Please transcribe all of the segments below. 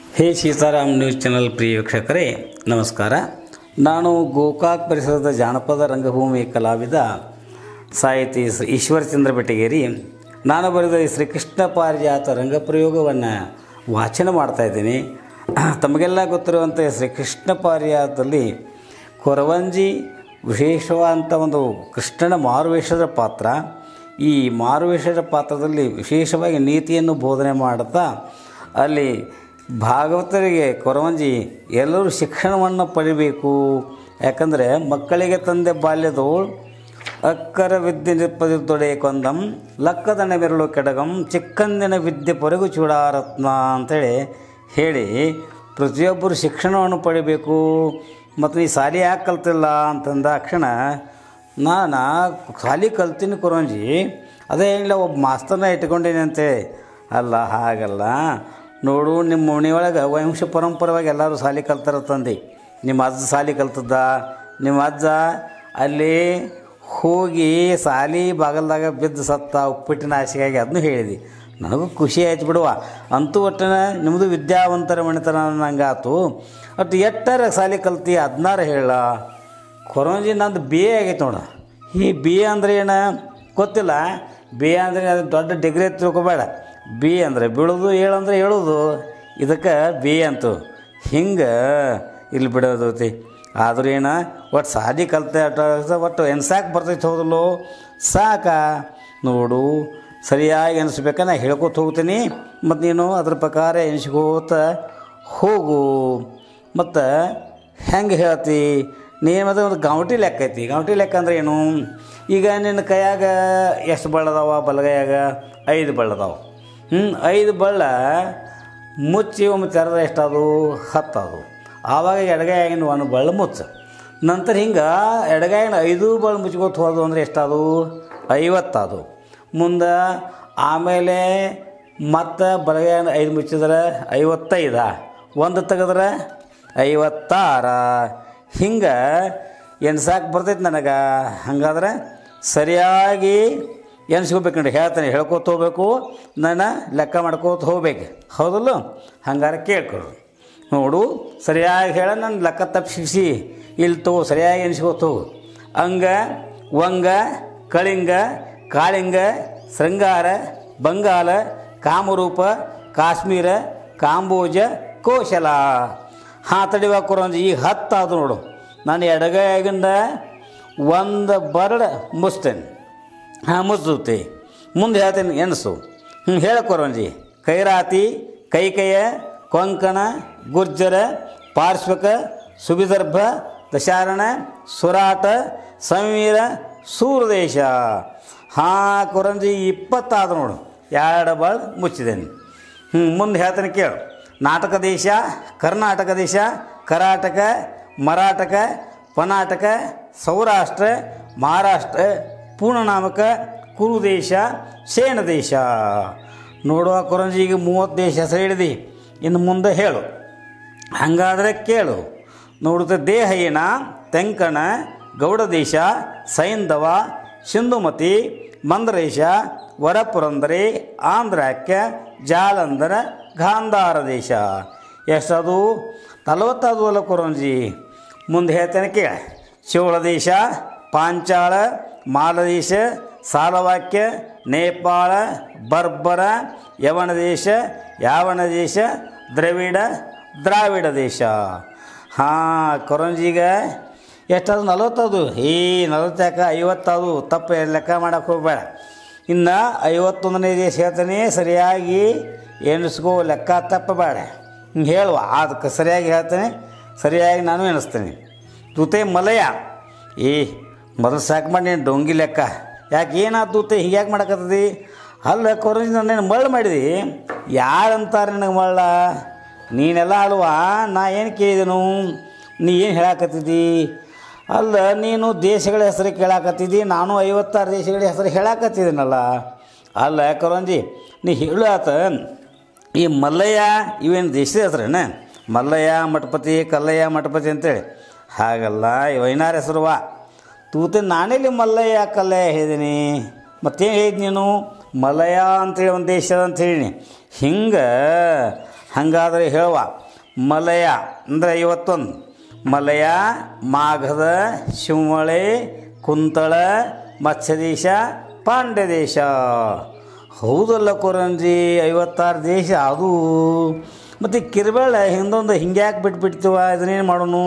ಹೇ Sitaram news channel ಪ್ರಿಯ ವೀಕ್ಷಕರೇ ನಮಸ್ಕಾರ ನಾನು ಗೋಕಾಕ್ ಪರಿಸರದ ಜಾನಪದ ರಂಗಭೂಮಿ ಕಲಾವಿದ ಸಾಹಿತಿ ಶ್ರೀ ಈಶ್ವರಚಂದ್ರ ಬೆಟಗೇರಿ ನಾನು ಬರೆದ ಈ ಶ್ರೀಕೃಷ್ಣ ಪಾರಿಜಾತ ರಂಗಪ್ರಯೋಗವನ್ನು ವಾಚನ ಮಾಡ್ತಾ ಇದ್ದೀನಿ ತಮಗೆಲ್ಲ ಗೊತ್ತಿರುವಂತೆ ಶ್ರೀಕೃಷ್ಣ ಪಾರಿಜಾತದಲ್ಲಿ ಕೊರವಂಜಿ ವಿಶೇಷವಾದಂಥ ಒಂದು ಕೃಷ್ಣನ ಮಾರುವೇಷದ ಪಾತ್ರ ಈ ಮಾರುವೇಷದ ಪಾತ್ರದಲ್ಲಿ ವಿಶೇಷವಾಗಿ ನೀತಿಯನ್ನು ಬೋಧನೆ ಮಾಡುತ್ತಾ ಅಲ್ಲಿ ಭಾಗವತರಿಗೆ ಕೊರವಂಜಿ ಎಲ್ಲರೂ ಶಿಕ್ಷಣವನ್ನು ಪಡಿಬೇಕು ಯಾಕಂದರೆ ಮಕ್ಕಳಿಗೆ ತಂದೆ ಬಾಲ್ಯದವು ಅಕ್ಕರ ವಿದ್ಯೆ ನಿಪ್ಪದಿದ್ದೊಡೆ ಕೊಂದಂ ಲಕ್ಕದನ ಬೆರಳು ಕೆಡಗಂ ಚಿಕ್ಕಂದಿನ ವಿದ್ಯೆ ಪೊರೆಗು ಚೂಡಾರತ್ನ ಅಂತೇಳಿ ಹೇಳಿ ಪ್ರತಿಯೊಬ್ಬರು ಶಿಕ್ಷಣವನ್ನು ಪಡಿಬೇಕು ಮತ್ತು ನೀ ಸಾಲಿ ಯಾಕೆ ಕಲ್ತಿಲ್ಲ ಅಂತಂದಾಕ್ಷಣ ನಾನು ಸಾಲಿ ಕಲ್ತೀನಿ ಕೊರಂಜಿ ಅದೇ ಏನಿಲ್ಲ ಒಬ್ಬ ಮಾಸ್ತರ್ನ ಇಟ್ಕೊಂಡೀನಿ ಅಂತೇಳಿ ಅಲ್ಲ ಹಾಗಲ್ಲ ನೋಡು ನಿಮ್ಮ ಮನೆಯೊಳಗೆ ವಂಶ ಪರಂಪರವಾಗಿ ಎಲ್ಲರೂ ಸಾಲಿ ಕಲ್ತಾರ ತಂದೆ ನಿಮ್ಮ ಅಜ್ಜ ಸಾಲಿ ಕಲ್ತದ್ದ ನಿಮ್ಮ ಅಜ್ಜ ಅಲ್ಲಿ ಹೋಗಿ ಸಾಲಿ ಬಾಗಲ್ದಾಗ ಬಿದ್ದು ಸತ್ತ ಉಪ್ಪಿಟ್ಟಿನ ಆಸೆಗಾಗಿ ಅದನ್ನು ಹೇಳಿದೆ ನನಗೂ ಖುಷಿ ಆಯ್ತು ಬಿಡುವ ಅಂತೂ ಒಟ್ಟಿನ ನಿಮ್ಮದು ವಿದ್ಯಾವಂತರ ಮಣಿತನ ನಂಗೆ ಆತು ಒಟ್ಟು ಎಟ್ಟಾರ ಸಾಲಿ ಕಲ್ತಿ ಹದಿನಾರು ಹೇಳ ಕೊರೋಂಜಿ ನಂದು ಬಿ ಎ ಆಗೈತೆ ನೋಡು ಈ ಬಿ ಎ ಅಂದ್ರೆ ಏನು ಗೊತ್ತಿಲ್ಲ ಬಿ ಎ ಅಂದರೆ ಅದು ದೊಡ್ಡ ಡಿಗ್ರಿ ತಿಳ್ಕೊಬೇಡ ಬಿ ಅಂದರೆ ಬೀಳೋದು ಏಳಂದ್ರೆ ಹೇಳೋದು ಇದಕ್ಕೆ ಬಿ ಎ ಅಂತು ಹಿಂಗೆ ಇಲ್ಲಿ ಬಿಡೋದು ಐತಿ ಆದ್ರೂ ಏನು ಒಟ್ಟು ಸಾಲಿ ಕಲ್ತೆ ಅಟ ಒಟ್ಟು ಎನ್ಸಾಕ್ ಬರ್ತೈತೆ ಹೌದಲ್ಲೋ ಸಾಕ ನೋಡು ಸರಿಯಾಗಿ ಎನಿಸ್ಬೇಕಾ ನಾ ಹೇಳ್ಕೊತ ಹೋಗ್ತೀನಿ ಮತ್ತು ನೀನು ಅದ್ರ ಪ್ರಕಾರ ಎನಿಸ್ಕೋತ ಹೋಗು ಮತ್ತು ಹೆಂಗೆ ಹೇಳ್ತಿ ನೀನು ಮತ್ತೆ ಒಂದು ಗೌಟಿ ಲೆಕ್ಕ ಐತಿ ಗೌಟಿ ಲೆಕ್ಕ ಅಂದ್ರೆ ಏನು ಈಗ ನಿನ್ನ ಕೈಯಾಗ ಎಷ್ಟು ಬಳ್ಳದಾವ ಬಲಗೈಯಾಗ ಐದು ಬಳ್ಳದಾವ ಹ್ಞೂ ಐದು ಬಳ್ಳ ಮುಚ್ಚಿ ಒಮ್ಮೆ ತೆರೆದ್ರೆ ಎಷ್ಟದು ಹತ್ತದು ಆವಾಗ ಎಡಗೈಯಾಗಿನ ಒಂದು ಬಳ್ಳ ಮುಚ್ಚ ನಂತರ ಹಿಂಗೆ ಎಡಗೈನ ಐದು ಬಳ್ಳ ಮುಚ್ಕೋತ ಹೋದು ಅಂದರೆ ಎಷ್ಟದು ಐವತ್ತದು ಮುಂದೆ ಆಮೇಲೆ ಮತ್ತು ಬಲಗೈನ ಐದು ಮುಚ್ಚಿದ್ರೆ ಐವತ್ತೈದ ಒಂದು ತೆಗೆದ್ರೆ ಐವತ್ತಾರ ಹಿಂಗೆ ಎಣ್ಸಾಕೆ ಬರ್ತೈತೆ ನನಗೆ ಹಂಗಾದ್ರೆ ಸರಿಯಾಗಿ ಎನ್ಸ್ಕೋಬೇಕು ನೋಡಿ ಹೇಳ್ತಾನೆ ಹೇಳ್ಕೊತ ಹೋಗ್ಬೇಕು ನಾನು ಲೆಕ್ಕ ಮಾಡ್ಕೋತ ಹೋಗ್ಬೇಕು ಹೌದಲ್ಲ ಹಂಗಾರೆ ಕೇಳ್ಕೊಡು ನೋಡು ಸರಿಯಾಗಿ ಹೇಳ ನಾನು ಲೆಕ್ಕ ತಪ್ಪಿಸಿ ಇಲ್ಲಿ ತಗೋ ಸರಿಯಾಗಿ ಎನ್ಸ್ಕೋತ ಹೋಗು ಅಂಗ ವಂಗ ಕಳಿಂಗ ಕಾಳಿಂಗ ಶೃಂಗಾರ ಬಂಗಾಲ ಕಾಮರೂಪ ಕಾಶ್ಮೀರ ಕಾಂಬೋಜ ಕೋಶಲ ಹಾಂ ತಡಿವ ಕೊರಂಜಿ ಈಗ ಹತ್ತಾದು ನೋಡು ನಾನು ಎಡಗೈಗಿಂದ ಒಂದು ಬರಡ್ ಮುಸ್ತೇನೆ ಹಾಂ ಮುಚ್ಚುತ್ತೆ ಮುಂದೆ ಹೇಳ್ತೇನೆ ಎಣಸು ಹ್ಞೂ ಹೇಳಕೊರಂಜಿ ಕೈರಾತಿ ಕೈಕಯ ಕೊಂಕಣ ಗುರ್ಜರ ಪಾರ್ಶ್ವಕ ಸುವಿದರ್ಭ ದಶಾರಣ ಸುರಾಟ ಸಂವೀರ ಸೂರದೇಶ ಹಾಂ ಕೊರಂಜಿ ಇಪ್ಪತ್ತಾದ ನೋಡು ಎರಡು ಬಾಳ್ ಮುಚ್ಚಿದ್ದೇನೆ ಹ್ಞೂ ಮುಂದೆ ಹೇಳ್ತೇನೆ ಕೇಳು ನಾಟಕ ದೇಶ ಕರ್ನಾಟಕ ದೇಶ ಕರಾಟಕ ಮರಾಠಕ ಪನಾಟಕ ಸೌರಾಷ್ಟ್ರ ಮಹಾರಾಷ್ಟ್ರ ಪೂರ್ಣನಾಮಕ ಕುರುದೇಶ ಶೇಣ ದೇಶ ನೋಡುವ ಕೊರಂಜಿಗೆ ಮೂವತ್ತು ದೇಶ ಹೆಸರು ಹಿಡಿದು ಇನ್ನು ಮುಂದೆ ಹೇಳು ಹಾಗಾದರೆ ಕೇಳು ನೋಡುತ್ತೆ ದೇಹಹೀನ ತೆಂಕಣ ಗೌಡದೇಶ ಸೈಂಧವ ಸಿಂಧುಮತಿ ಮಂದರೇಶ ವರಪುರಂದರಿ ಆಂಧ್ರಾಕ್ಯ ಜಾಲಂಧರ ಗಾಂಧಾರ ದೇಶ ಎಷ್ಟದು ನಲವತ್ತದು ಅಲ್ಲ ಕೊರಂಜಿ ಮುಂದೆ ಹೇಳ್ತೇನೆ ಕೇಳ ಚೋಳ ದೇಶ ಪಾಂಚಾಳ ಮಾಲದೇಶ ಸಾಲವಾಕ್ಯ ನೇಪಾಳ ಬರ್ಬರ ಯವನ ದೇಶ ಯಾವನ ದೇಶ ದ್ರವಿಡ ದ್ರಾವಿಡ ದೇಶ ಹಾಂ ಕೊರಂಜಿಗ ಎಷ್ಟದು ನಲವತ್ತದು ಈ ನಲವತ್ತಾಕ ಐವತ್ತದು ತಪ್ಪು ಲೆಕ್ಕ ಮಾಡೋಕೆ ಹೋಗಬೇಡ ಇನ್ನು ಐವತ್ತೊಂದನೇ ದೇಶ ಹೇಳ್ತಾನೆ ಸರಿಯಾಗಿ ಎಣಿಸ್ಕೋ ಲೆಕ್ಕ ತಪ್ಪಬೇಡ ಹಿಂಗೆ ಹೇಳುವ ಅದಕ್ಕೆ ಸರಿಯಾಗಿ ಹೇಳ್ತೇನೆ ಸರಿಯಾಗಿ ನಾನು ಎಣಿಸ್ತೇನೆ ತೂತೆ ಮಲಯ ಏ ಮೊದಲು ಸಾಕು ಮಾಡಿ ನೀನು ಡೊಂಗಿ ಲೆಕ್ಕ ಯಾಕೆ ಏನಾಯ್ತು ತೂತೆ ಹೀಗೆ ಯಾಕೆ ಮಾಡಕತ್ತದಿ ಅಲ್ಲ ಕೊರಂಜಿ ನಾನು ಮಳ್ಳು ಮಾಡಿದಿ ಯಾರಂತಾರೆ ನನಗೆ ಮಳ್ಳ ನೀನೆಲ್ಲ ಅಲ್ವಾ ನಾ ಏನು ಕೇಳಿದೆನು ನೀ ಏನು ಹೇಳಾಕತ್ತಿದ್ದಿ ಅಲ್ಲ ನೀನು ದೇಶಗಳ ಹೆಸರು ಕೇಳಾಕತ್ತಿದ್ದಿ ನಾನು ಐವತ್ತಾರು ದೇಶಗಳ ಹೆಸರು ಹೇಳಾಕತ್ತಿದ್ದೀನಲ್ಲ ಅಲ್ಲ ಕೊರಂಜಿ ನೀ ಹೇಳು ಆತ ಈ ಮಲ್ಲಯ್ಯ ಇವೇನು ದೇಶದ ಹೆಸರೇನ ಮಲ್ಲಯ್ಯ ಮಠಪತಿ ಕಲ್ಲಯ್ಯ ಮಠಪತಿ ಅಂತೇಳಿ ಹಾಗಲ್ಲ ವೈನಾರ ಹೆಸರುವಾ ತೂತೆ ನಾನೆಲ್ಲಿ ಮಲ್ಲಯ್ಯ ಕಲ್ಲಯ್ಯ ಹೇಳಿದ್ದೀನಿ ಮತ್ತೇನು ಹೇಳಿದ್ ನೀನು ಮಲಯ ಅಂತೇಳಿ ಒಂದು ದೇಶ ಅಂತ ಹೇಳಿ ಹಿಂಗೆ ಹಾಗಾದರೆ ಹೇಳುವ ಮಲಯ ಅಂದರೆ ಐವತ್ತೊಂದು ಮಲಯ ಮಾಘದ ಶಿವಮೊಳೆ ಕುಂತಳ ಮತ್ಸ್ಯದೇಶ ಪಾಂಡ್ಯ ದೇಶ ಹೌದಲ್ಲ ಕೊರಂಜಿ ಐವತ್ತಾರು ದೇಶ ಅದು ಮತ್ತು ಕಿರ್ಬೇಳ ಹಿಂದೊಂದು ಹಿಂಗ್ಯಾಕೆ ಬಿಟ್ಬಿಡ್ತೀವ ಇದನ್ನೇನು ಮಾಡೋನು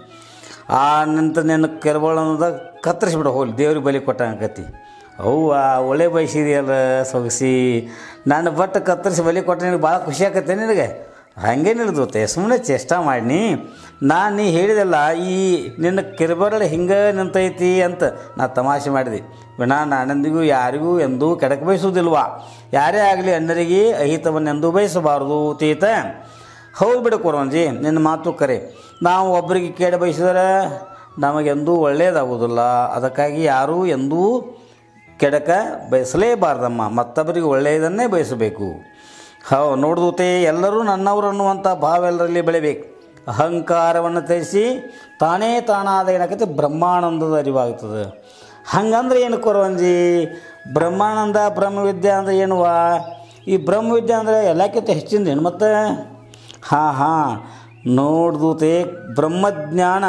ಆ ನಂತರ ನಿನ್ನ ಕೆರಬಾಳ ಅನ್ನೋದ ಕತ್ತರಿಸ್ಬಿಡ ಹೋಗ್ಲಿ ದೇವ್ರಿಗೆ ಬಲಿ ಕೊಟ್ಟಂಗತಿ ಅವ್ವ ಒಳ್ಳೆ ಬಯಸಿದೆಯಲ್ಲ ಸೊಗಸಿ ನಾನು ಬಟ್ ಕತ್ತರಿಸಿ ಬಲಿ ಕೊಟ್ಟ ನಿನಗೆ ಭಾಳ ಖುಷಿ ಆಕತ್ತೆ ನಿನಗೆ ಹಂಗೇನಿಲ್ದೋತೆ ಸುಮ್ಮನೆ ಚೇಷ್ಟ ಮಾಡಿನಿ ನಾನು ನೀ ಹೇಳಿದಲ್ಲ ಈ ನಿನ್ನ ಕಿರುಬರಳು ಹಿಂಗೆ ನಿಂತೈತಿ ಅಂತ ನಾ ತಮಾಷೆ ಮಾಡಿದೆ ವಿನಾ ನಾನೆಂದಿಗೂ ಯಾರಿಗೂ ಎಂದೂ ಕೆಡಕ ಬಯಸುವುದಿಲ್ವಾ ಯಾರೇ ಆಗಲಿ ಅಣ್ಣರಿಗೆ ಅಹಿತವನ್ನೆಂದೂ ಬಯಸಬಾರದು ತೀತ ಹೌದು ಬಿಡು ಕೊರಂಜಿ ನಿನ್ನ ಮಾತು ಕರೆ ನಾವು ಒಬ್ಬರಿಗೆ ಕೇಳ ಬಯಸಿದರೆ ನಮಗೆಂದೂ ಒಳ್ಳೆಯದಾಗುವುದಿಲ್ಲ ಅದಕ್ಕಾಗಿ ಯಾರೂ ಎಂದೂ ಕೆಡಕ ಬಯಸಲೇಬಾರ್ದಮ್ಮ ಮತ್ತೊಬ್ಬರಿಗೆ ಒಳ್ಳೆಯದನ್ನೇ ಬಯಸಬೇಕು ಹೌ ನೋಡ್ದೂತೆ ಎಲ್ಲರೂ ನನ್ನವರು ಅನ್ನುವಂಥ ಭಾವ ಎಲ್ಲರಲ್ಲಿ ಬೆಳಿಬೇಕು ಅಹಂಕಾರವನ್ನು ತ್ಯಜಿಸಿ ತಾನೇ ತಾನಾದ ಏನಾಗತ್ತೆ ಬ್ರಹ್ಮಾನಂದದ ಅರಿವಾಗ್ತದೆ ಹಂಗಂದ್ರೆ ಏನು ಕೊರವಂಜಿ ಬ್ರಹ್ಮಾನಂದ ಬ್ರಹ್ಮವಿದ್ಯೆ ಅಂದ್ರೆ ಏನುವ ಈ ಬ್ರಹ್ಮವಿದ್ಯೆ ಅಂದರೆ ಎಲ್ಲಕ್ಕಿಂತ ಹೆಚ್ಚಿಂದ ಏನು ಮತ್ತೆ ಹಾಂ ಹಾಂ ನೋಡ್ದೂತೆ ಬ್ರಹ್ಮಜ್ಞಾನ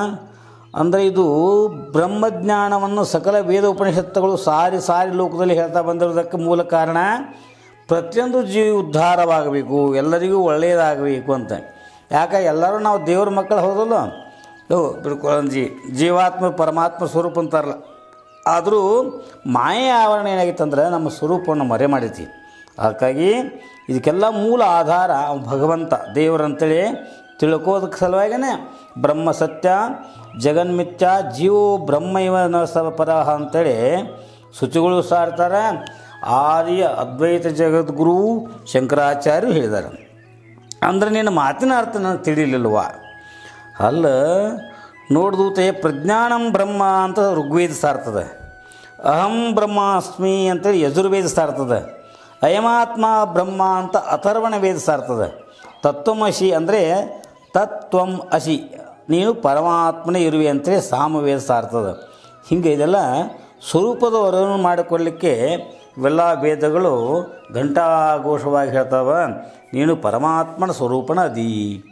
ಅಂದರೆ ಇದು ಬ್ರಹ್ಮಜ್ಞಾನವನ್ನು ಸಕಲ ವೇದ ಉಪನಿಷತ್ತುಗಳು ಸಾರಿ ಸಾರಿ ಲೋಕದಲ್ಲಿ ಹೇಳ್ತಾ ಬಂದಿರೋದಕ್ಕೆ ಮೂಲ ಕಾರಣ ಪ್ರತಿಯೊಂದು ಜೀವಿ ಉದ್ಧಾರವಾಗಬೇಕು ಎಲ್ಲರಿಗೂ ಒಳ್ಳೆಯದಾಗಬೇಕು ಅಂತ ಯಾಕೆ ಎಲ್ಲರೂ ನಾವು ದೇವ್ರ ಮಕ್ಕಳು ಹೌದಲ್ಲ ಓ ಬಿಡ್ಕೊಳ್ಳಿ ಜೀವಾತ್ಮ ಪರಮಾತ್ಮ ಸ್ವರೂಪ ಅಂತಾರಲ್ಲ ಆದರೂ ಮಾಯೆ ಆವರಣ ಏನಾಗಿತ್ತು ಅಂದ್ರೆ ನಮ್ಮ ಸ್ವರೂಪವನ್ನು ಮರೆ ಮಾಡೈತಿ ಅದಕ್ಕಾಗಿ ಇದಕ್ಕೆಲ್ಲ ಮೂಲ ಆಧಾರ ಅವ್ನು ಭಗವಂತ ದೇವರಂತೇಳಿ ತಿಳ್ಕೋದಕ್ಕೆ ಸಲುವಾಗಿನೇ ಬ್ರಹ್ಮ ಸತ್ಯ ಜಗನ್ಮಿತ್ಯ ಜೀವೋ ಬ್ರಹ್ಮ ಇವ ನ ಸ ಪರಹ ಅಂತೇಳಿ ಶುಚಿಗಳು ಸಾರ್ತಾರೆ ಆದಿ ಅದ್ವೈತ ಜಗದ್ಗುರು ಶಂಕರಾಚಾರ್ಯರು ಹೇಳಿದ್ದಾರೆ ಅಂದ್ರೆ ನಿನ್ನ ಮಾತಿನ ಅರ್ಥ ನನಗೆ ತಿಳಿಲಿಲ್ವ ಅಲ್ಲ ನೋಡ್ದೂತೆ ಪ್ರಜ್ಞಾನಂ ಬ್ರಹ್ಮ ಅಂತ ಋಗ್ವೇದ ಸಾರ್ತದೆ ಅಹಂ ಬ್ರಹ್ಮಾಸ್ಮಿ ಅಂತೇಳಿ ಯಜುರ್ವೇದ ಸಾರ್ತದೆ ಅಯಮಾತ್ಮ ಬ್ರಹ್ಮ ಅಂತ ಅಥರ್ವಣ ವೇದ ಸಾರ್ತದೆ ತತ್ವಮಸಿ ಅಂದರೆ ತತ್ವಂ ಅಸಿ ನೀನು ಪರಮಾತ್ಮನೇ ಇರುವೆ ಅಂತೇಳಿ ಸಾಮವೇದ ಸಾರ್ತದೆ ಹಿಂಗೆ ಇದೆಲ್ಲ ಸ್ವರೂಪದ ಹೊರವನ್ನು ಮಾಡಿಕೊಳ್ಳಿಕ್ಕೆ ಇವೆಲ್ಲ ವೇದಗಳು ಘಂಟಾಘೋಷವಾಗಿ ಹೇಳ್ತಾವ ನೀನು ಪರಮಾತ್ಮನ ಸ್ವರೂಪನ ಅದಿ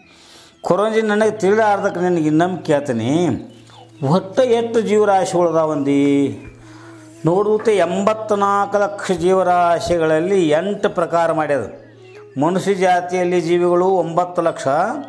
ಕೊರಂಜಿ ನನಗೆ ತಿಳಿದಾರ್ದಕ್ಕೆ ನಿನಗೆ ಇನ್ನೊಮ್ಮೆ ಕೇಳ್ತೀನಿ ಒಟ್ಟು ಎಷ್ಟು ಜೀವರಾಶಿಗಳದಾವಂದಿ ನೋಡುತ್ತೆ ಎಂಬತ್ನಾಲ್ಕು ಲಕ್ಷ ಜೀವರಾಶಿಗಳಲ್ಲಿ ಎಂಟು ಪ್ರಕಾರ ಮಾಡ್ಯದ ಮನುಷ್ಯ ಜಾತಿಯಲ್ಲಿ ಜೀವಿಗಳು ಒಂಬತ್ತು ಲಕ್ಷ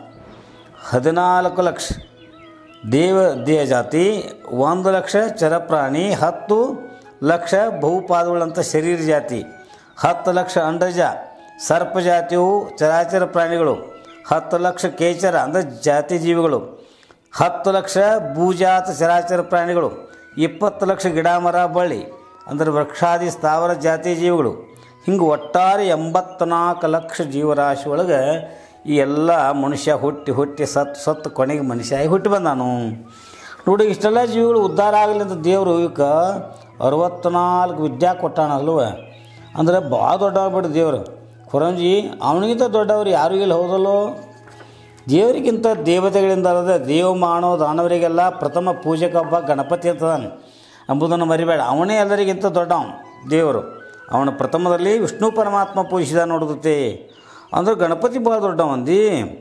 ಹದಿನಾಲ್ಕು ಲಕ್ಷ ದೇವ ದೇಹ ಜಾತಿ ಒಂದು ಲಕ್ಷ ಚರಪ್ರಾಣಿ ಹತ್ತು ಲಕ್ಷ ಬಹುಪಾದಗಳಂಥ ಶರೀರ ಜಾತಿ ಹತ್ತು ಲಕ್ಷ ಅಂಡಜ ಸರ್ಪ ಜಾತಿಯು ಚರಾಚರ ಪ್ರಾಣಿಗಳು ಹತ್ತು ಲಕ್ಷ ಕೇಚರ ಅಂದರೆ ಜಾತಿ ಜೀವಿಗಳು ಹತ್ತು ಲಕ್ಷ ಭೂಜಾತ ಚರಾಚರ ಪ್ರಾಣಿಗಳು ಇಪ್ಪತ್ತು ಲಕ್ಷ ಗಿಡ ಮರ ಬಳ್ಳಿ ಅಂದರೆ ವೃಕ್ಷಾದಿ ಸ್ಥಾವರ ಜಾತಿ ಜೀವಿಗಳು ಹಿಂಗೆ ಒಟ್ಟಾರೆ ಎಂಬತ್ನಾಲ್ಕು ಲಕ್ಷ ಜೀವರಾಶಿ ಒಳಗೆ ಈ ಎಲ್ಲ ಮನುಷ್ಯ ಹುಟ್ಟಿ ಹುಟ್ಟಿ ಸತ್ತು ಸತ್ತು ಕೊನೆಗೆ ಮನುಷ್ಯ ಆಗಿ ಹುಟ್ಟಿ ಬಂದಾನು ನೋಡಿ ಇಷ್ಟೆಲ್ಲ ಜೀವಿಗಳು ಉದ್ಧಾರ ಆಗಲಿ ಅಂತ ದೇವರು ಇವಕ್ಕೆ ಅರವತ್ತ್ನಾಲ್ಕು ವಿದ್ಯಾ ಕೊಟ್ಟಾನ ಅಲ್ವ ಅಂದರೆ ಭಾಳ ದೊಡ್ಡವ್ಬಿಟ್ಟು ದೇವರು ಕೊರಂಜಿ ಅವನಿಗಿಂತ ದೊಡ್ಡವರು ಯಾರೂ ಇಲ್ಲ ಹೌದಲ್ಲೋ ದೇವರಿಗಿಂತ ದೇವತೆಗಳಿಂದ ಅಲ್ಲದೆ ದೇವ ಮಾಡೋ ದಾನವರಿಗೆಲ್ಲ ಪ್ರಥಮ ಪೂಜಕ ಹಬ್ಬ ಗಣಪತಿ ಅಂತದಾನೆ ಎಂಬುದನ್ನು ಮರಿಬೇಡ ಅವನೇ ಎಲ್ಲರಿಗಿಂತ ದೊಡ್ಡವ ದೇವರು ಅವನ ಪ್ರಥಮದಲ್ಲಿ ವಿಷ್ಣು ಪರಮಾತ್ಮ ಪೂಜಿಸಿದ ನೋಡುತ್ತೆ ಅಂದ್ರೆ ಗಣಪತಿ ಭಾಳ ದೊಡ್ಡವಂದಿ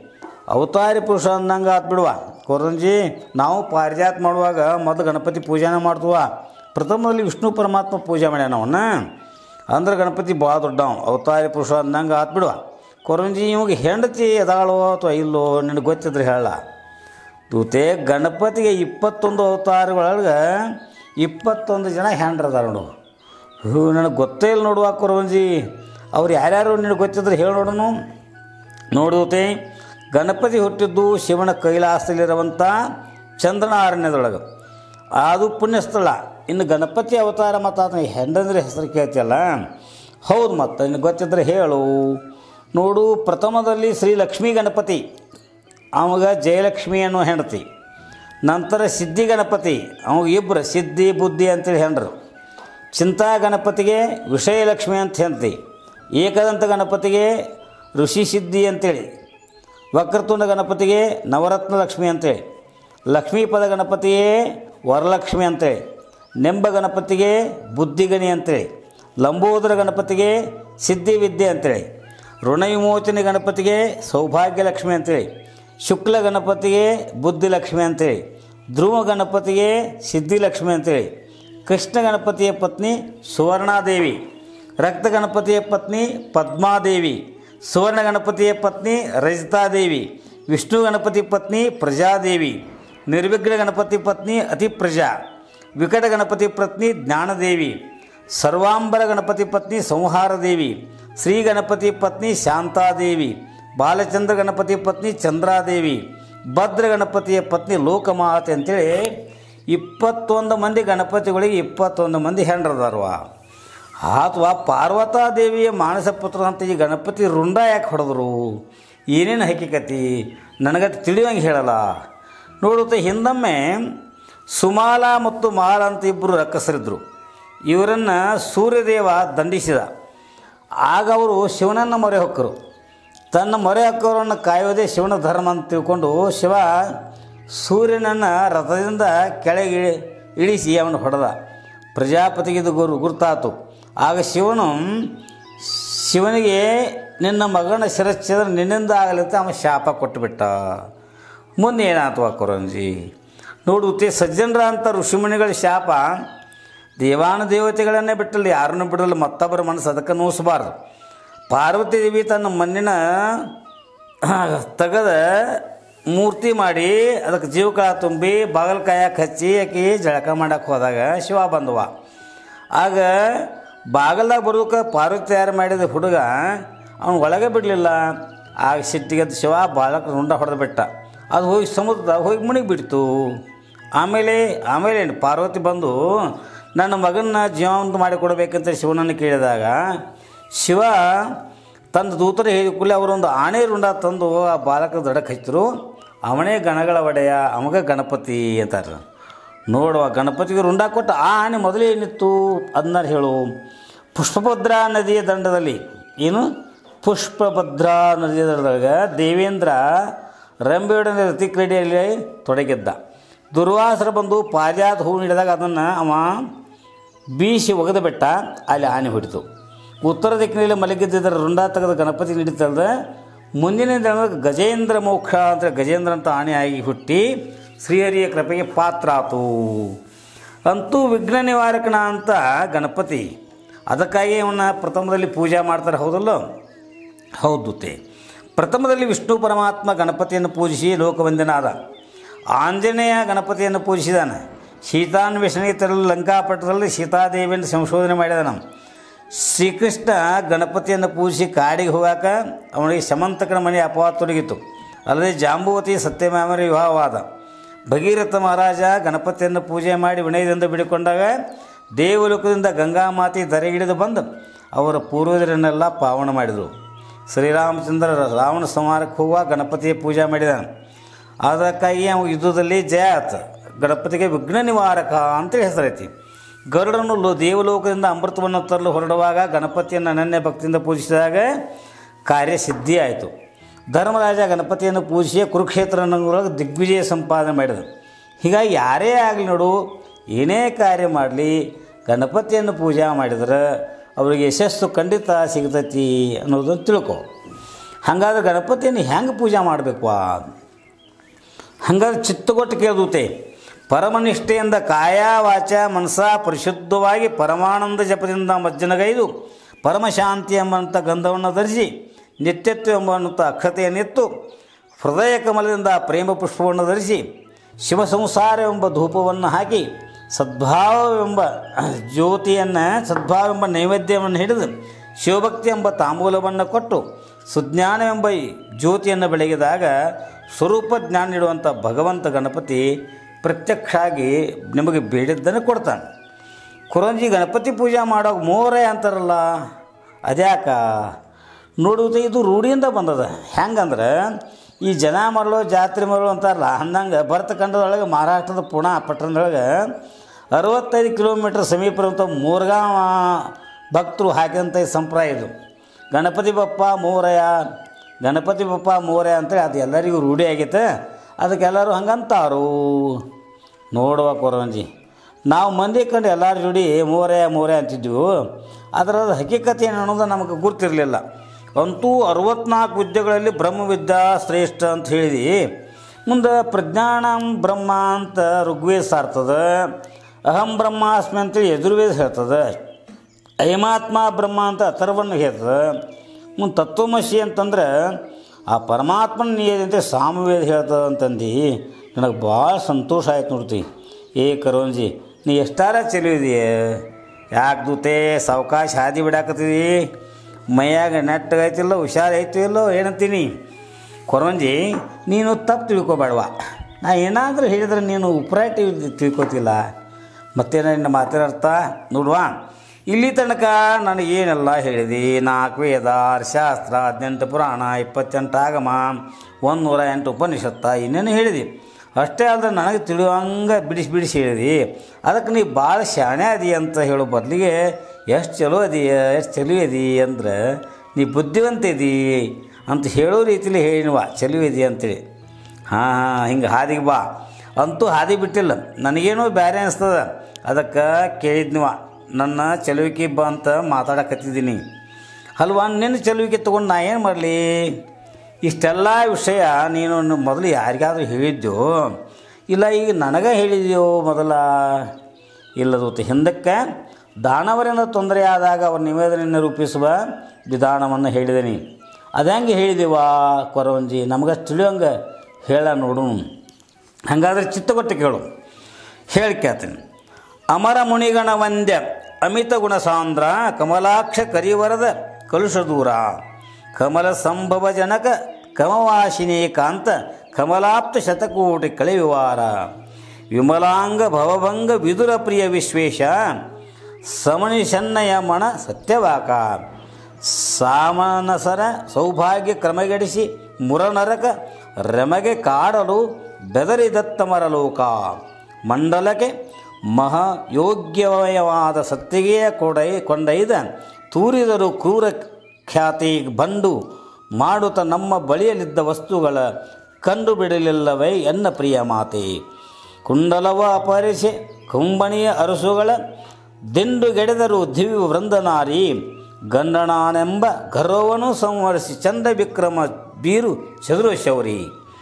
ಅವತಾರಿ ಪುರುಷ ಅಂದಂಗೆ ಆತ್ಬಿಡುವ ಕೊರಂಜಿ ನಾವು ಪಾರಿಜಾತ ಮಾಡುವಾಗ ಮೊದಲು ಗಣಪತಿ ಪೂಜೆನ ಮಾಡ್ತೀವ ಪ್ರಥಮದಲ್ಲಿ ವಿಷ್ಣು ಪರಮಾತ್ಮ ಪೂಜೆ ಮಾಡ್ಯಾನ ಅವನ್ನ ಅಂದ್ರೆ ಗಣಪತಿ ಭಾಳ ದೊಡ್ಡವ ಅವತಾರಿ ಪುರುಷ ಅಂದಂಗೆ ಆತ್ಬಿಡುವ ಕೊರಂಜಿ ಇವಾಗ ಹೆಂಡತಿ ಅದಾಳೋ ಅಥವಾ ಇಲ್ಲೋ ನಿನಗೆ ಗೊತ್ತಿದ್ರೆ ಹೇಳ ದೂತೆ ಗಣಪತಿಗೆ ಇಪ್ಪತ್ತೊಂದು ಅವತಾರಗಳೊಳಗೆ ಇಪ್ಪತ್ತೊಂದು ಜನ ಹೆಂಡ್ರದಾರ ನೋಡು ಹ್ಞೂ ನನಗೆ ಗೊತ್ತೇ ಇಲ್ಲ ನೋಡುವ ಕೊರಂಜಿ ಅವ್ರು ಯಾರ್ಯಾರು ನಿನಗೆ ಗೊತ್ತಿದ್ರೆ ಹೇಳಿ ನೋಡೋಣ ನೋಡುತ್ತೆ ಗಣಪತಿ ಹುಟ್ಟಿದ್ದು ಶಿವನ ಕೈಲಾಸದಲ್ಲಿರುವಂಥ ಚಂದ್ರನ ಅರಣ್ಯದೊಳಗೆ ಅದು ಪುಣ್ಯಸ್ಥಳ ಇನ್ನು ಗಣಪತಿ ಅವತಾರ ಮತ್ತು ಅದನ್ನ ಹೆಂಡಂದ್ರೆ ಹೆಸರು ಕೇಳ್ತಿಯಲ್ಲ ಹೌದು ಮತ್ತು ನಿನಗೆ ಗೊತ್ತಿದ್ರೆ ಹೇಳು ನೋಡು ಪ್ರಥಮದಲ್ಲಿ ಶ್ರೀ ಲಕ್ಷ್ಮೀ ಗಣಪತಿ ಅವಾಗ ಜಯಲಕ್ಷ್ಮಿ ಅನ್ನೋ ಹೆಂಡತಿ ನಂತರ ಸಿದ್ಧಿ ಗಣಪತಿ ಅವಾಗ ಇಬ್ಬರು ಸಿದ್ಧಿ ಬುದ್ಧಿ ಅಂತೇಳಿ ಹೆಂಡ್ರು ಚಿಂತಾ ಗಣಪತಿಗೆ ವಿಷಯಲಕ್ಷ್ಮಿ ಅಂತ ಹೆಂಡತಿ ಏಕದಂತ ಗಣಪತಿಗೆ ಋಷಿ ಸಿದ್ಧಿ ಅಂತೇಳಿ ವಕ್ರತುಂಡ ಗಣಪತಿಗೆ ನವರತ್ನ ಲಕ್ಷ್ಮಿ ಅಂತೇಳಿ ಲಕ್ಷ್ಮೀಪದ ಗಣಪತಿಯೇ ವರಲಕ್ಷ್ಮಿ ಅಂತೇಳಿ ನೆಂಬ ಗಣಪತಿಗೆ ಬುದ್ಧಿಗಣಿ ಅಂತೇಳಿ ಲಂಬೋದರ ಗಣಪತಿಗೆ ಸಿದ್ಧಿ ವಿದ್ಯೆ ಅಂತೇಳಿ ಋಣ ವಿಮೋಚನೆ ಗಣಪತಿಗೆ ಸೌಭಾಗ್ಯ ಲಕ್ಷ್ಮಿ ಅಂತೇಳಿ ಶುಕ್ಲ ಗಣಪತಿಗೆ ಬುದ್ಧಿ ಲಕ್ಷ್ಮಿ ಅಂತೇಳಿ ಧ್ರುವ ಗಣಪತಿಗೆ ಸಿದ್ಧಿಲಕ್ಷ್ಮಿ ಅಂತೇಳಿ ಕೃಷ್ಣ ಗಣಪತಿಯ ಪತ್ನಿ ಸುವರ್ಣಾದೇವಿ ರಕ್ತ ಗಣಪತಿಯ ಪತ್ನಿ ಪದ್ಮಾದೇವಿ ಸುವರ್ಣ ಗಣಪತಿಯ ಪತ್ನಿ ರಜಿತಾದೇವಿ ವಿಷ್ಣು ಗಣಪತಿ ಪತ್ನಿ ಪ್ರಜಾದೇವಿ ನಿರ್ವಿಘ್ನ ಗಣಪತಿ ಪತ್ನಿ ಅತಿಪ್ರಜಾ ವಿಕಟ ಗಣಪತಿ ಪತ್ನಿ ಜ್ಞಾನದೇವಿ ಸರ್ವಾಂಬರ ಗಣಪತಿ ಪತ್ನಿ ಸಂಹಾರದೇವಿ ಶ್ರೀ ಗಣಪತಿ ಪತ್ನಿ ಶಾಂತಾದೇವಿ ಬಾಲಚಂದ್ರ ಗಣಪತಿ ಪತ್ನಿ ಚಂದ್ರಾದೇವಿ ಭದ್ರ ಗಣಪತಿಯ ಪತ್ನಿ ಲೋಕಮಾತೆ ಅಂತೇಳಿ ಇಪ್ಪತ್ತೊಂದು ಮಂದಿ ಗಣಪತಿಗಳಿಗೆ ಇಪ್ಪತ್ತೊಂದು ಮಂದಿ ಹೆಂಡ್ರದಾರವ ಅಥವಾ ಪಾರ್ವತಾದೇವಿಯ ಮಾನಸ ಪುತ್ರ ಅಂತ ಈ ಗಣಪತಿ ರುಂಡ ಯಾಕೆ ಹೊಡೆದ್ರು ಏನೇನು ಹಕ್ಕಿಕತಿ ನನಗಟ್ಟು ತಿಳಿಯೋಂಗೆ ಹೇಳಲ್ಲ ನೋಡುತ್ತೆ ಹಿಂದೊಮ್ಮೆ ಸುಮಾಲ ಮತ್ತು ಮಾಲ ಅಂತ ಇಬ್ಬರು ರಕ್ಕಸರಿದ್ದರು ಇವರನ್ನು ಸೂರ್ಯದೇವ ದಂಡಿಸಿದ ಆಗ ಅವರು ಶಿವನನ್ನು ಮೊರೆ ಹೊಕ್ಕರು ತನ್ನ ಮೊರೆ ಹೊಕ್ಕವರನ್ನು ಕಾಯೋದೇ ಶಿವನ ಧರ್ಮ ಅಂತ ತಿಳ್ಕೊಂಡು ಶಿವ ಸೂರ್ಯನನ್ನು ರಥದಿಂದ ಕೆಳಗೆ ಇಳಿ- ಇಳಿಸಿ ಅವನು ಹೊಡೆದ ಪ್ರಜಾಪತಿಗೆ ಇದು ಗುರು ಗುರುತಾತು ಆಗ ಶಿವನು ಶಿವನಿಗೆ ನಿನ್ನ ಮಗನ ಶಿರಚ್ಛೇದ ನಿನ್ನಿಂದ ಆಗಲಿಂತ ಅವನು ಶಾಪ ಕೊಟ್ಟುಬಿಟ್ಟ ಮುಂದೆ ಏನಾಯ್ತು ಆ ಕೊರಂಜಿ ನೋಡುತ್ತೆ ಸಜ್ಜನರ ಅಂತ ಋಷಿಮುನಿಗಳ ಶಾಪ ದೇವಾನು ದೇವತೆಗಳನ್ನೇ ಬಿಟ್ಟಲ್ಲ ಯಾರನ್ನೂ ಬಿಡಲ್ಲ ಮತ್ತೊಬ್ಬರ ಮನಸ್ಸು ಅದಕ್ಕೆ ನೋಯಿಸಬಾರ್ದು ಪಾರ್ವತಿ ದೇವಿ ತನ್ನ ಮಣ್ಣಿನ ತೆಗೆದ ಮೂರ್ತಿ ಮಾಡಿ ಅದಕ್ಕೆ ಜೀವಕಾಳ ತುಂಬಿ ಬಾಗಲಕಾಯಕ್ಕೆ ಹಚ್ಚಿ ಆಕಿ ಜಳಕ ಮಾಡಕ್ಕೆ ಹೋದಾಗ ಶಿವ ಬಂದವ ಆಗ ಬಾಗಲ್ದಾಗ ಬರೋಕೆ ಪಾರ್ವತಿ ತಯಾರು ಮಾಡಿದ ಹುಡುಗ ಅವನು ಒಳಗೆ ಬಿಡಲಿಲ್ಲ ಆಗ ಸಿಟ್ಟಿಗೆ ಶಿವ ಬಾಳಕ ರುಂಡ ಹೊಡೆದು ಬಿಟ್ಟ ಅದು ಹೋಗಿ ಸಮುದ್ರದಾಗ ಹೋಗಿ ಮುಣಿಗಿ ಬಿಡ್ತು ಆಮೇಲೆ ಆಮೇಲೆ ಏನು ಪಾರ್ವತಿ ಬಂದು ನನ್ನ ಮಗನ ಜೀವಂತ ಮಾಡಿಕೊಡ್ಬೇಕಂತ ಶಿವನನ್ನು ಕೇಳಿದಾಗ ಶಿವ ತನ್ನ ದೂತರ ಹೇಳಿದ ಕೂಡಲೇ ಅವರೊಂದು ಆಣೆ ರುಂಡ ತಂದು ಆ ಬಾಲಕ ದಡಕ್ಕೆ ಹಚ್ಚಿದ್ರು ಅವನೇ ಗಣಗಳ ಒಡೆಯ ಅಮಗ ಗಣಪತಿ ಅಂತಾರೆ ನೋಡುವ ಗಣಪತಿಗೆ ರುಂಡ ಕೊಟ್ಟು ಆ ಆನೆ ಮೊದಲೇ ಏನಿತ್ತು ಅದನ್ನ ಹೇಳು ಪುಷ್ಪಭದ್ರಾ ನದಿಯ ದಂಡದಲ್ಲಿ ಏನು ಪುಷ್ಪಭದ್ರಾ ನದಿಯ ದಂಡದೊಳಗೆ ದೇವೇಂದ್ರ ರಂಬೆಯೊಡನೆ ರತಿಕ್ರೀಡೆಯಲ್ಲಿ ತೊಡಗಿದ್ದ ದುರ್ವಾಸರ ಬಂದು ಪಾರಿಜಾತ ಹೂ ನೀಡಿದಾಗ ಅದನ್ನು ಅವ ಬೀಸಿ ಒಗೆದು ಬಿಟ್ಟ ಅಲ್ಲಿ ಆನೆ ಹೊಡಿತು ಉತ್ತರ ದಿಕ್ಕಿನಲ್ಲಿ ಮಲಗಿದ್ದಿದ್ದ ರುಂಡ ತೆಗೆದ ಗಣಪತಿ ನಡೀತಲ್ದ ಮುಂದಿನ ದಿನದ ಗಜೇಂದ್ರ ಮೋಕ್ಷ ಅಂತ ಗಜೇಂದ್ರ ಅಂತ ಆಣೆ ಆಗಿ ಹುಟ್ಟಿ ಶ್ರೀಹರಿಯ ಕೃಪೆಗೆ ಪಾತ್ರ ಆತು ಅಂತೂ ವಿಘ್ನ ನಿವಾರಕನ ಅಂತ ಗಣಪತಿ ಅದಕ್ಕಾಗಿ ಅವನ್ನ ಪ್ರಥಮದಲ್ಲಿ ಪೂಜೆ ಮಾಡ್ತಾರೆ ಹೌದಲ್ಲೋ ಹೌದು ತೇ ಪ್ರಥಮದಲ್ಲಿ ವಿಷ್ಣು ಪರಮಾತ್ಮ ಗಣಪತಿಯನ್ನು ಪೂಜಿಸಿ ಲೋಕವಂದನಾದ ಆಂಜನೇಯ ಗಣಪತಿಯನ್ನು ಪೂಜಿಸಿದಾನೆ ಸೀತಾನ್ವೇಷಣೆಗೆ ತರಲು ಲಂಕಾಪಟ್ಟಣದಲ್ಲಿ ಸೀತಾದೇವಿಯನ್ನು ಸಂಶೋಧನೆ ಮಾಡಿದಾನ ಶ್ರೀಕೃಷ್ಣ ಗಣಪತಿಯನ್ನು ಪೂಜಿಸಿ ಕಾಡಿಗೆ ಹೋಗಾಕ ಅವನಿಗೆ ಸಮಂತಕನ ಮನೆ ಅಪವಾದ ತೊಡಗಿತು ಅಲ್ಲದೆ ಜಾಂಬುವತಿ ಸತ್ಯಭಾಮರ ವಿವಾಹವಾದ ಭಗೀರಥ ಮಹಾರಾಜ ಗಣಪತಿಯನ್ನು ಪೂಜೆ ಮಾಡಿ ವಿನಯದಿಂದ ಬಿಡಿಕೊಂಡಾಗ ದೇವಲೋಕದಿಂದ ಗಂಗಾಮಾತೆ ಧರೆಗಿಳಿದು ಬಂದು ಅವರ ಪೂರ್ವಜರನ್ನೆಲ್ಲ ಪಾವನ ಮಾಡಿದರು ಶ್ರೀರಾಮಚಂದ್ರ ರಾವಣ ಸಂಹಾರಕ್ಕೆ ಹೋಗುವ ಗಣಪತಿಯ ಪೂಜೆ ಮಾಡಿದಾನೆ ಅದಕ್ಕಾಗಿ ಅವ ಯುದ್ಧದಲ್ಲಿ ಜಯ ಆತ ಗಣಪತಿಗೆ ವಿಘ್ನ ನಿವಾರಕ ಅಂತೇಳಿ ಹೆಸರೈತಿ ಗರುಡನು ಲೋ ದೇವಲೋಕದಿಂದ ಅಮೃತವನ್ನು ತರಲು ಹೊರಡುವಾಗ ಗಣಪತಿಯನ್ನು ಅನನ್ಯ ಭಕ್ತಿಯಿಂದ ಪೂಜಿಸಿದಾಗ ಕಾರ್ಯಸಿದ್ಧಿ ಆಯಿತು ಧರ್ಮರಾಜ ಗಣಪತಿಯನ್ನು ಪೂಜಿಸಿ ಕುರುಕ್ಷೇತ್ರ ನಗರೊಳಗೆ ದಿಗ್ವಿಜಯ ಸಂಪಾದನೆ ಮಾಡಿದ ಹೀಗಾಗಿ ಯಾರೇ ಆಗಲಿ ನೋಡು ಏನೇ ಕಾರ್ಯ ಮಾಡಲಿ ಗಣಪತಿಯನ್ನು ಪೂಜೆ ಮಾಡಿದ್ರೆ ಅವರಿಗೆ ಯಶಸ್ಸು ಖಂಡಿತ ಸಿಗ್ತೈತಿ ಅನ್ನೋದನ್ನು ತಿಳ್ಕೊ ಹಾಗಾದ್ರೆ ಗಣಪತಿಯನ್ನು ಹೆಂಗೆ ಪೂಜೆ ಮಾಡಬೇಕು ಹಂಗಾದ್ರೆ ಚಿತ್ತಗೊಟ್ಟು ಕೇಳಿದೂತೆ ಪರಮನಿಷ್ಠೆಯಿಂದ ಕಾಯ ವಾಚ ಮನಸ ಪರಿಶುದ್ಧವಾಗಿ ಪರಮಾನಂದ ಜಪದಿಂದ ಮಜ್ಜನಗೈದು ಪರಮಶಾಂತಿ ಎಂಬಂಥ ಗಂಧವನ್ನು ಧರಿಸಿ ನಿತ್ಯತ್ವ ಎಂಬಂಥ ಅಕ್ಷತೆಯನ್ನಿತ್ತು ಹೃದಯ ಕಮಲದಿಂದ ಪ್ರೇಮ ಪುಷ್ಪವನ್ನು ಧರಿಸಿ ಶಿವ ಸಂಸಾರವೆಂಬ ಧೂಪವನ್ನು ಹಾಕಿ ಸದ್ಭಾವವೆಂಬ ಜ್ಯೋತಿಯನ್ನು ಸದ್ಭಾವವೆಂಬ ನೈವೇದ್ಯವನ್ನು ಹಿಡಿದು ಶಿವಭಕ್ತಿ ಎಂಬ ತಾಂಬೂಲವನ್ನು ಕೊಟ್ಟು ಸುಜ್ಞಾನವೆಂಬ ಈ ಜ್ಯೋತಿಯನ್ನು ಬೆಳಗಿದಾಗ ಸ್ವರೂಪ ಜ್ಞಾನ ನೀಡುವಂಥ ಭಗವಂತ ಗಣಪತಿ ಪ್ರತ್ಯಕ್ಷ ಆಗಿ ನಿಮಗೆ ಬೇಡಿದ್ದನ್ನು ಕೊಡ್ತಾನೆ ಕುರಂಜಿ ಗಣಪತಿ ಪೂಜೆ ಮಾಡೋಕೆ ಮೋರೆ ಅಂತಾರಲ್ಲ ಅದ್ಯಾಕ ನೋಡುವುದು ಇದು ರೂಢಿಯಿಂದ ಬಂದದ ಹೆಂಗಂದ್ರೆ ಈ ಜನ ಮರಳು ಜಾತ್ರೆ ಮರಳು ಅಂತಾರಲ್ಲ ಹಂದಂಗೆ ಭರತಖಂಡದೊಳಗೆ ಮಹಾರಾಷ್ಟ್ರದ ಪುಣೆ ಪಟ್ಟಣದೊಳಗೆ ಅರವತ್ತೈದು ಕಿಲೋಮೀಟ್ರ್ ಸಮೀಪ ಇರುವಂಥ ಮೂರ್ಗಾಂವ ಭಕ್ತರು ಹಾಕಿದಂಥ ಈ ಸಂಪ್ರದಾಯ ಇದು ಗಣಪತಿ ಬಪ್ಪ ಮೋರಯ ಗಣಪತಿ ಬಪ್ಪ ಮೋರಯ ಅಂತೇಳಿ ಅದು ಎಲ್ಲರಿಗೂ ರೂಢಿ ಆಗೈತೆ ಅದಕ್ಕೆಲ್ಲರೂ ಹಂಗಂತಾರು ನೋಡುವ ಕೊರಂಜಿ ನಾವು ಮಂದಿ ಕಂಡು ಎಲ್ಲರ ಜೋಡಿ ಮೂರೇ ಮೂರೇ ಅಂತಿದ್ವು ಅದರ ಹಕ್ಕಿಕತೆ ಏನು ಅನ್ನೋದು ನಮಗೆ ಗುರ್ತಿರಲಿಲ್ಲ ಅಂತೂ ಅರವತ್ನಾಲ್ಕು ವಿದ್ಯೆಗಳಲ್ಲಿ ಬ್ರಹ್ಮವಿದ್ಯಾ ಶ್ರೇಷ್ಠ ಅಂತ ಹೇಳಿದಿ ಮುಂದೆ ಪ್ರಜ್ಞಾನಂ ಬ್ರಹ್ಮ ಅಂತ ಋಗ್ವೇದ ಸಾರ್ತದ ಅಹಂ ಬ್ರಹ್ಮಾಸ್ಮಿ ಅಂತೇಳಿ ಯಜುರ್ವೇದ ಹೇಳ್ತದೆ ಅಯಮಾತ್ಮ ಬ್ರಹ್ಮ ಅಂತ ಅಥರ್ವನ್ನ ಹೇಳ್ತದೆ ಮುಂದೆ ತತ್ವಮಸಿ ಅಂತಂದ್ರೆ ಆ ಪರಮಾತ್ಮನ ನೀಯದಂತೆ ಸಾಮವೇದ ಹೇಳ್ತದೆ ಅಂತಂದು ನನಗೆ ಭಾಳ ಸಂತೋಷ ಆಯ್ತು ನೋಡ್ತಿ ಏ ಕರೋಂಜಿ ನೀ ಎಷ್ಟಾರ ಚೆಲುವಿದೀಯ ಯಾಕೆ ದೂತೆ ಸಾವಕಾಶ ಹಾದಿ ಬಿಡಾಕತ್ತಿದಿ ಮೈಯಾಗ ನೆಟ್ಟಗೈತಿಲ್ಲೋ ಹುಷಾರು ಐತಿ ಇಲ್ಲೋ ಏನಂತೀನಿ ಕೊರಂಜಿ ನೀನು ತಪ್ಪು ತಿಳ್ಕೊಬೇಡವ ನಾ ಏನಾದರೂ ಹೇಳಿದ್ರೆ ನೀನು ಉಪರಾಟಿ ತಿಳ್ಕೊತಿಲ್ಲ ಮತ್ತೇನ ನಿನ್ನ ಮಾತಿನ ಅರ್ಥ ನೋಡುವ ಇಲ್ಲಿ ತನಕ ನನಗೇನೆಲ್ಲ ಹೇಳಿದಿ ನಾಲ್ಕು ವೇದ ಶಾಸ್ತ್ರ ಹದಿನೆಂಟು ಪುರಾಣ ಇಪ್ಪತ್ತೆಂಟು ಆಗಮ ಒಂದು ನೂರ ಎಂಟು ಉಪನಿಷತ್ತ ಇನ್ನೇನು ಹೇಳಿದಿ ಅಷ್ಟೇ ಅಲ್ಲದೆ ನನಗೆ ತಿಳಿಯುವಂಗೆ ಬಿಡಿಸಿ ಬಿಡಿಸಿ ಹೇಳಿದಿ ಅದಕ್ಕೆ ನೀ ಭಾಳ ಶಾಣೆ ಅದಿ ಅಂತ ಹೇಳೋ ಬದಲಿಗೆ ಎಷ್ಟು ಚಲೋ ಅದೀಯ ಎಷ್ಟು ಚಲೋ ಅದಿ ಅಂದ್ರೆ ನೀ ಬುದ್ಧಿವಂತ ಇದೀ ಅಂತ ಹೇಳೋ ರೀತಿಲಿ ಹೇಳಿನವ ಚಲೋ ಇದಿ ಅಂತೇಳಿ ಹಾಂ ಹಾಂ ಹಿಂಗೆ ಹಾದಿಗೆ ಬಾ ಅಂತೂ ಹಾದಿ ಬಿಟ್ಟಿಲ್ಲ ನನಗೇನೋ ಬೇರೆ ಅನಿಸ್ತದ ಅದಕ್ಕೆ ಕೇಳಿದ್ನಿವ ನನ್ನ ಚಲುವಿಕೆ ಬಾ ಅಂತ ಮಾತಾಡಕತ್ತಿದ್ದೀನಿ ಅಲ್ವಾ ನಿನ್ನ ಚಲುವಿಕೆ ತೊಗೊಂಡು ನಾ ಏನು ಮಾಡಲಿ ಇಷ್ಟೆಲ್ಲ ವಿಷಯ ನೀನು ನ- ಮೊದಲು ಯಾರಿಗಾದ್ರೂ ಹೇಳಿದ್ಯೋ ಇಲ್ಲ ಈಗ ನನಗೆ ಹೇಳಿದ್ಯೋ ಮೊದಲ ಇಲ್ಲದೂತು ಹಿಂದಕ್ಕೆ ದಾನವರಿಂದ ತೊಂದರೆ ಆದಾಗ ಅವರ ನಿವೇದನೆಯನ್ನು ರೂಪಿಸುವ ವಿಧಾನವನ್ನು ಹೇಳಿದ್ದೀನಿ ಅದಂಗೆ ಹೇಳಿದೀವ ಕೊರವಂಜಿ ನಮಗಷ್ಟು ತಿಳಿಯೋಂಗೆ ಹೇಳ ನೋಡು ಹಾಗಾದ್ರೆ ಚಿತ್ತಗೊಟ್ಟು ಕೇಳು ಹೇಳಿ ಕೇಳ್ತೀನಿ ಅಮರ ಮುನಿಗಣ ವಂದ್ಯ ಅಮಿತ ಗುಣ ಸಾಂದ್ರ ಕಮಲಾಕ್ಷ ಕರಿವರದ ಕಲುಷ ದೂರ ಕಮಲ ಸಂಭವ ಜನಕ ಕಮವಾಸಿನಿ ಕಾಂತ ಕಮಲಾಪ್ತ ಶತಕೋಟಿ ಕಳೆವಿವಾರ ವಿಮಲಾಂಗ ಭವಭಂಗ ವಿದುರ ಪ್ರಿಯ ವಿಶ್ವೇಶ ಸಮನಿಷನ್ನಯ ಮಣ ಸತ್ಯವಾಕ ಸಾಮನಸರ ಸೌಭಾಗ್ಯ ಕ್ರಮಗೆಡಿಸಿ ಮುರನರಕ ರಮಗೆ ಕಾಡಲು ಬೆದರಿದತ್ತಮರ ಲೋಕ ಮಂಡಲಕ್ಕೆ ಮಹಾಯೋಗ್ಯಮಯವಾದ ಸತ್ತಿಗೆಯ ಕೊಡೈ ಕೊಂಡೈದ ತೂರಿದರು ಕ್ರೂರ ಖ್ಯಾತಿ ಬಂಡು ಮಾಡುತ್ತ ನಮ್ಮ ಬಳಿಯಲ್ಲಿದ್ದ ವಸ್ತುಗಳ ಕಂಡು ಬಿಡಲಿಲ್ಲವೇ ಎನ್ನ ಪ್ರಿಯ ಮಾತೆ ಕುಂಡಲವ ಅಪಹರಿಸಿ ಕುಂಬಣಿಯ ಅರಸುಗಳ ದಿಂಡುಗೆಡೆದರು ದಿವ್ಯ ವೃಂದನಾರಿ ಗಂಡನಾನೆಂಬ ಗರ್ವವನ್ನು ಸಂವರಿಸಿ ಚಂದ ವಿಕ್ರಮ ಬೀರು ಚದುರು ಶೌರಿ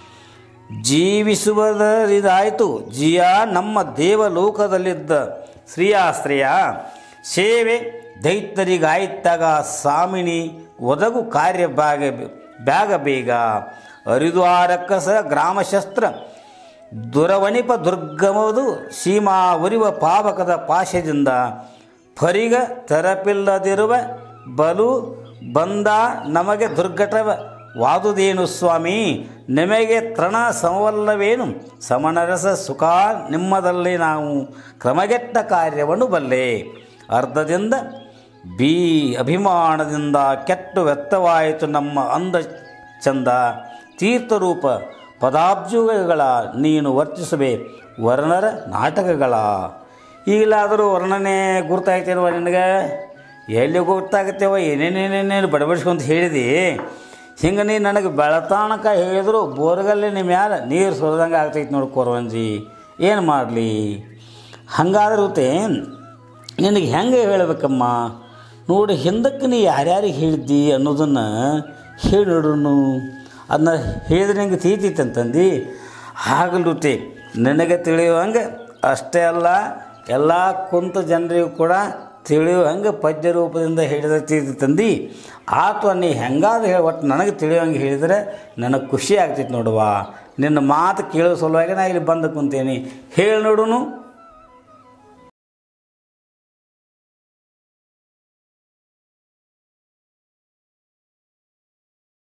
ಜೀವಿಸುವುದರಿದಾಯಿತು ಜಿಯ ನಮ್ಮ ದೇವಲೋಕದಲ್ಲಿದ್ದ ಶ್ರೀಯಾಸ್ತ್ರೀಯ ಸೇವೆ ದೈತ್ಯರಿಗಾಯ್ತಾಗ ಸಾಮಿನಿ ಒದಗು ಕಾರ್ಯ ಭಾಗ ಬ್ಯಾಗ ಬೇಗ ಅರಿದು ಆರಕ್ಕಸ ಗ್ರಾಮಶಸ್ತ್ರ ದುರವಣಿಪ ದುರ್ಗಮದು ಸೀಮಾ ಉರಿವ ಪಾವಕದ ಪಾಶದಿಂದ ಫರಿಗ ತೆರಪಿಲ್ಲದಿರುವ ಬಲು ಬಂದ ನಮಗೆ ದುರ್ಘಟವ ವಾದುದೇನು ಸ್ವಾಮಿ ನಿಮಗೆ ತೃಣ ಸಮವಲ್ಲವೇನು ಸಮನರಸ ಸುಖ ನಿಮ್ಮದಲ್ಲಿ ನಾವು ಕ್ರಮಗೆಟ್ಟ ಕಾರ್ಯವನ್ನು ಬಲ್ಲೆ ಅರ್ಧದಿಂದ ಬಿ ಅಭಿಮಾನದಿಂದ ಕೆಟ್ಟು ವ್ಯಕ್ತವಾಯಿತು ನಮ್ಮ ಅಂದ ಚಂದ ತೀರ್ಥರೂಪ ಪದಾಬ್ಜುಗಳ ನೀನು ವರ್ತಿಸಬೇ ವರ್ಣರ ನಾಟಕಗಳ ಈಗಲಾದರೂ ವರ್ಣನೆ ಗುರ್ತಾಯ್ತೇನವ ನಿನಗೆ ಎಲ್ಲಿ ಗೊತ್ತಾಗತ್ತೇವ ಏನೇನೇನೇನೇನು ಬಡಬಡಿಸ್ಕೊಂತ ಹೇಳಿದಿ ಹಿಂಗೆ ನೀ ನನಗೆ ಬೆಳತಾಣಕ ಹೇಳಿದ್ರು ಬೋರ್ಗಲ್ಲಿನ ಮ್ಯಾಲ ನೀರು ಸುರಿದಂಗೆ ಆಗ್ತೈತೆ ನೋಡಿ ಕೊರವಂಜಿ ಏನು ಮಾಡಲಿ ಹಂಗಾದ್ರೂತೆ ನಿನಗೆ ಹೆಂಗೆ ಹೇಳಬೇಕಮ್ಮ ನೋಡಿ ಹಿಂದಕ್ಕೆ ನೀ ಯಾರ್ಯಾರಿಗೆ ಹೇಳಿದ್ದಿ ಅನ್ನೋದನ್ನು ಹೇಳಿ ನೋಡ್ರು ಅದನ್ನ ಹೇಳಿದ್ರೆ ನಿಂಗೆ ತೀತೈತೆ ಅಂತಂದು ಆಗಲೂತೆ ನಿನಗೆ ತಿಳಿಯುವಂಗೆ ಅಷ್ಟೇ ಅಲ್ಲ ಎಲ್ಲ ಕುಂತ ಜನರಿಗೂ ಕೂಡ ತಿಳಿಯುವಂಗೆ ಪದ್ಯ ರೂಪದಿಂದ ಹೇಳಿದ ತೀತಿ ತಂದು ಆತು ನೀ ಹೆಂಗಾದ್ರೆ ಹೇಳಿ ಒಟ್ಟು ನನಗೆ ತಿಳಿಯೋಂಗೆ ಹೇಳಿದರೆ ನನಗೆ ಖುಷಿ ಆಗ್ತೈತೆ ನೋಡುವ ನಿನ್ನ ಮಾತು ಕೇಳೋ ಸಲುವಾಗಿ ನಾ ಇಲ್ಲಿ ಬಂದು ಕುಂತೇನಿ ಹೇಳಿ ನೋಡುನು